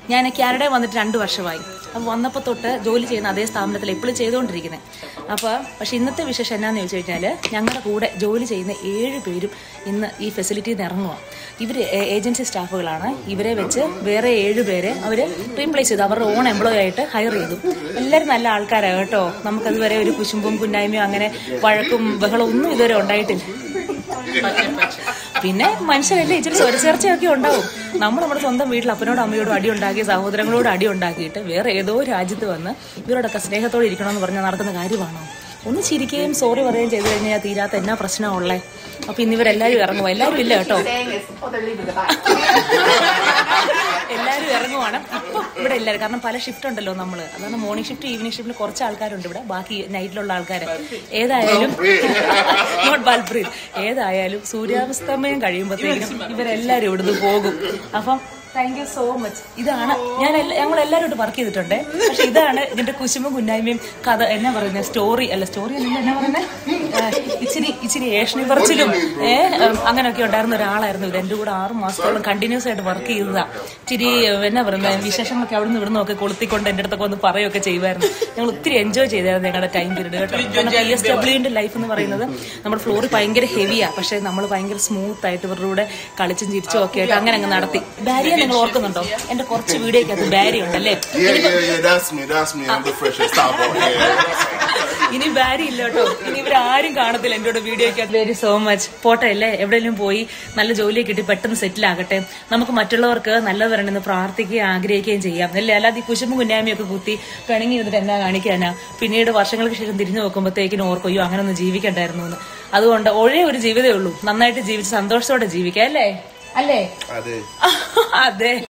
ഞാൻ കാനഡയിൽ വന്നിട്ട് രണ്ട് വർഷമായി അപ്പോൾ വന്നപ്പോൾ തൊട്ട് ജോലി ചെയ്യുന്ന അതേ സ്ഥാപനത്തിൽ എപ്പോഴും ചെയ്തുകൊണ്ടിരിക്കുന്നത് അപ്പോൾ പക്ഷെ ഇന്നത്തെ വിശേഷം എന്നാന്ന് ചോദിച്ചു കഴിഞ്ഞാൽ ഞങ്ങളുടെ കൂടെ ജോലി ചെയ്യുന്ന ഏഴ് പേരും ഇന്ന് ഈ ഫെസിലിറ്റിയിൽ നിന്ന് ഇറങ്ങുക ഇവർ ഏജൻസി സ്റ്റാഫുകളാണ് ഇവരെ വെച്ച് വേറെ ഏഴ് പേരെ അവർ റീപ്ലേസ് ചെയ്തു അവരുടെ ഓൺ എംപ്ലോയി ആയിട്ട് ഹയർ ചെയ്തു എല്ലാവരും നല്ല ആൾക്കാരാണ് കേട്ടോ നമുക്കതുവരെ ഒരു കുശുമ്പും കുന്നായ്മയും അങ്ങനെ വഴക്കും ബഹളവും ഒന്നും ഇതുവരെ ഉണ്ടായിട്ടില്ല പിന്നെ മനുഷ്യരല്ലേ ഇച്ചിരി സ്വരച്ചേർച്ചയൊക്കെ ഉണ്ടാവും നമ്മൾ നമ്മുടെ സ്വന്തം വീട്ടിൽ അപ്പനോടും അമ്മയോടും അടി ഉണ്ടാക്കി സഹോദരങ്ങളോട് അടി ഉണ്ടാക്കിയിട്ട് വേറെ ഏതോ രാജ്യത്ത് വന്ന് ഇവരോടൊക്കെ സ്നേഹത്തോടെ ഇരിക്കണമെന്ന് പറഞ്ഞാൽ നടക്കുന്ന കാര്യമാണോ ഒന്ന് ചിരിക്കുകയും സോറി പറയുകയും ചെയ്തു കഴിഞ്ഞാൽ തീരാത്ത എന്നാ പ്രശ്നമുള്ളേ അപ്പൊ ഇന്നിവരെല്ലാരും ഇറങ്ങുമോ എല്ലാരും ഇല്ല കേട്ടോ എല്ലാരും ഇറങ്ങുവാണ് ഇപ്പം ഇവിടെ എല്ലാവരും കാരണം പല ഷിഫ്റ്റ് ഉണ്ടല്ലോ നമ്മള് അതാണ് മോർണിംഗ് ഷിഫ്റ്റ് ഈവനിങ് ഷിഫ്റ്റിൽ കുറച്ച് ആൾക്കാരുണ്ട് ഇവിടെ ബാക്കി നൈറ്റിലുള്ള ആൾക്കാർ ഏതായാലും നോട്ട് ബാൽപ്രീത് ഏതായാലും സൂര്യാസ്തമയം കഴിയുമ്പോഴത്തേക്കും ഇവരെല്ലാരും ഇവിടുന്ന് പോകും അപ്പം താങ്ക് യു സോ മച്ച് ഇതാണ് ഞാൻ എല്ലാ- ഞങ്ങൾ എല്ലാവരും വർക്ക് ചെയ്തിട്ടുണ്ട് പക്ഷെ ഇതാണ് ഇതിന്റെ കുശുമ്പും കുന്നായ്മയും കഥ എന്നാ പറയുന്നത് സ്റ്റോറി അല്ല സ്റ്റോറി അല്ല എന്നാ പറയുന്നത് ഇച്ചിരി ഇച്ചിരി ഏഷണി പറച്ചിലും ഏഹ് അങ്ങനെയൊക്കെ ഉണ്ടായിരുന്ന ഒരാളായിരുന്നു ഇത് എന്റെ കൂടെ ആറ് മാസത്തോളം കണ്ടിന്യൂസ് ആയിട്ട് വർക്ക് ചെയ്തതാ ഇച്ചിരി ഏഹ്, എന്നാ പറയുന്നത് വിശേഷങ്ങളൊക്കെ അവിടെ നിന്ന് ഇവിടുന്ന് ഒക്കെ കൊളുത്തിക്കൊണ്ട് എന്റെ അടുത്തൊക്കെ ഒന്ന് പറയുകയൊക്കെ ചെയ്യുമായിരുന്നു ഞങ്ങൾ ഒത്തിരി എൻജോയ് ചെയ്തായിരുന്നു ഞങ്ങളുടെ ടൈം പീരീഡ് കേട്ടോ കാരണം പി എസ് ഡബ്ല്യുവിന്റെ ലൈഫ് എന്ന് പറയുന്നത് നമ്മുടെ ഫ്ലോറിൽ ഭയങ്കര ഹെവിയാ പക്ഷെ നമ്മൾ ഭയങ്കര സ്മൂത്ത് ആയിട്ട് ഇവരുടെ കൂടെ കളിച്ചും ചിരിച്ചും ഒക്കെ ആയിട്ട് അങ്ങനെ അങ്ങ് നടത്തി ബാരിയെ നിങ്ങൾ ഓർക്കുന്നുണ്ടോ എന്റെ കുറച്ച് വീഡിയോക്കകത്ത് ബാരി ഉണ്ടല്ലേ Yeah, yeah, yeah, that's me, that's me. I'm the freshest top on here. ഇനി ബാരി ഇല്ല കേട്ടോ ഇനി ഇവരാരും കാണത്തില്ല എന്റെ കൂടെ വീഡിയോയ്ക്ക് വെരി സോ മച്ച് പോട്ടെ അല്ലേ എവിടെയെങ്കിലും പോയി നല്ല ജോലി കിട്ടി പെട്ടെന്ന് സെറ്റിൽ ആകട്ടെ നമുക്ക് മറ്റുള്ളവർക്ക് നല്ലത് വരണമെന്ന് പ്രാർത്ഥിക്കുകയും ആഗ്രഹിക്കുകയും ചെയ്യാം അല്ലേ അല്ലാതെ ഈ കുശുമ്പും കുഞ്ഞാമിയൊക്കെ കുത്തി പിണങ്ങി ഇരുന്നിട്ട് എന്നാ കാണിക്കാനാ പിന്നീട് വർഷങ്ങൾക്ക് ശേഷം തിരിഞ്ഞു നോക്കുമ്പോഴത്തേക്കിനും ഓർക്കും അയ്യോ അങ്ങനെ ഒന്നും ജീവിക്കണ്ടായിരുന്നു എന്ന് അതുകൊണ്ട് ഒരേ ഒരു ജീവിതമേ ഉള്ളൂ നന്നായിട്ട് ജീവിച്ച് സന്തോഷത്തോടെ ജീവിക്കാം അല്ലേ അല്ലേ I did. അതെ